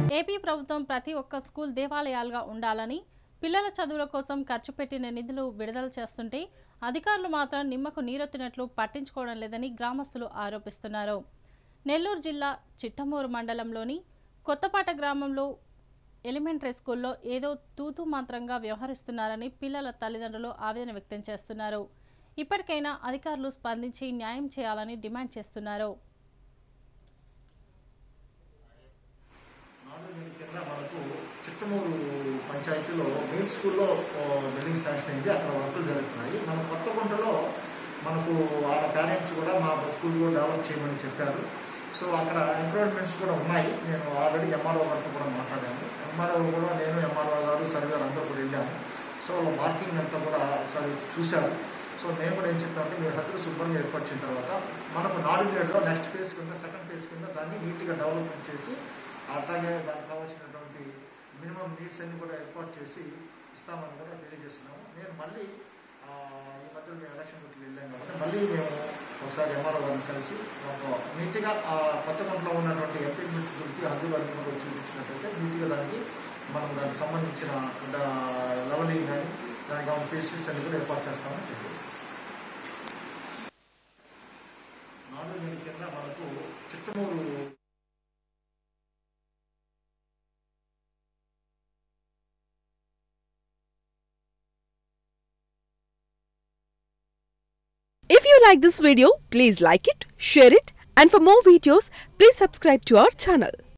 AP ప్రభుత్వం ప్రతి ఒక్క స్కూల్ దేవాలయాలుగా ఉండాలని పిల్లల చదువుల కోసం ఖర్చు పెట్టిన నిధులు విడుదల చేస్తుంటే అధికారులు మాత్రం నిమ్మకు నీరొత్తినట్లు పట్టించుకోవడం లేదని గ్రామస్తులు ఆరోపిస్తున్నారు నెల్లూరు జిల్లా చిట్టమూరు మండలంలోని కొత్తపాట గ్రామంలో ఎలిమెంటరీ స్కూల్లో ఏదో తూతూ మంత్రంగా వ్యవహరిస్తున్నారని పిల్లల తల్లిదండ్రులు ఆవేదన వ్యక్తం చేస్తున్నారు ఇప్పటికైనా అధికారులు స్పందించి న్యాయం చేయాలని డిమాండ్ చేస్తున్నారు నాలుగు కింద మనకు చిట్టమూరు పంచాయతీలో మెయిన్ స్కూల్లో ఓ, బిల్డింగ్ శాంక్షన్ అయింది అక్కడ వర్కులు జరుగుతున్నాయి మన కొత్తగుంటలో మనకు వాళ్ళ పేరెంట్స్ కూడా మా స్కూల్ కూడా డెవలప్ చేయమని చెప్పారు సో అక్కడ ఎంక్రోచ్మెంట్స్ కూడా ఉన్నాయి నేను ఆల్రెడీ ఎంఆర్ఓ గారితో కూడా మాట్లాడాను ఎంఆర్ఓ కూడా నేను ఎంఆర్ఓ గారు సర్వేర్ అందరూ కూడా వెళ్ళాము సో వాళ్ళ మార్కింగ్ అంతా కూడా ఒకసారి చూశారు సో నేను కూడా ఏం చెప్పానంటే మీరు హద్దులు శుభ్రంగా ఏర్పరిచిన తర్వాత మనకు నాలుగు నేడులో నెక్స్ట్ ఫేజ్ కింద సెకండ్ ఫేజ్ కింద దాన్ని నీట్గా డెవలప్మెంట్ చేసి అట్లాగే దానికి కావాల్సినటువంటి మినిమం నీడ్స్ అన్ని కూడా ఏర్పాటు చేసి ఇస్తామని కూడా తెలియజేస్తున్నాము నేను మళ్ళీ ఆ, ఈ మధ్యలో మేము ఎలక్షన్ గుర్తులు వెళ్ళాం కాబట్టి మళ్ళీ మేము ఒకసారి ఎంఆర్ఓ గారిని కలిసి ఒక నీట్గా ఆ కొత్త గుంటలో ఉన్నటువంటి ఎంపీమెంట్స్ గురించి హద్దులు అన్ని కూడా చూపించినట్టయితే నీట్గా దానికి మనం దానికి సంబంధించిన లెవలింగ్ కానీ దానికి కావాల్సిన ఫెసిలిటీస్ అన్ని కూడా ఏర్పాటు చేస్తామని తెలియజేస్తాం నాలుగు నెలల కింద మనకు Chittamur If you like this video, please like it, share it, and for more videos, please subscribe to our channel.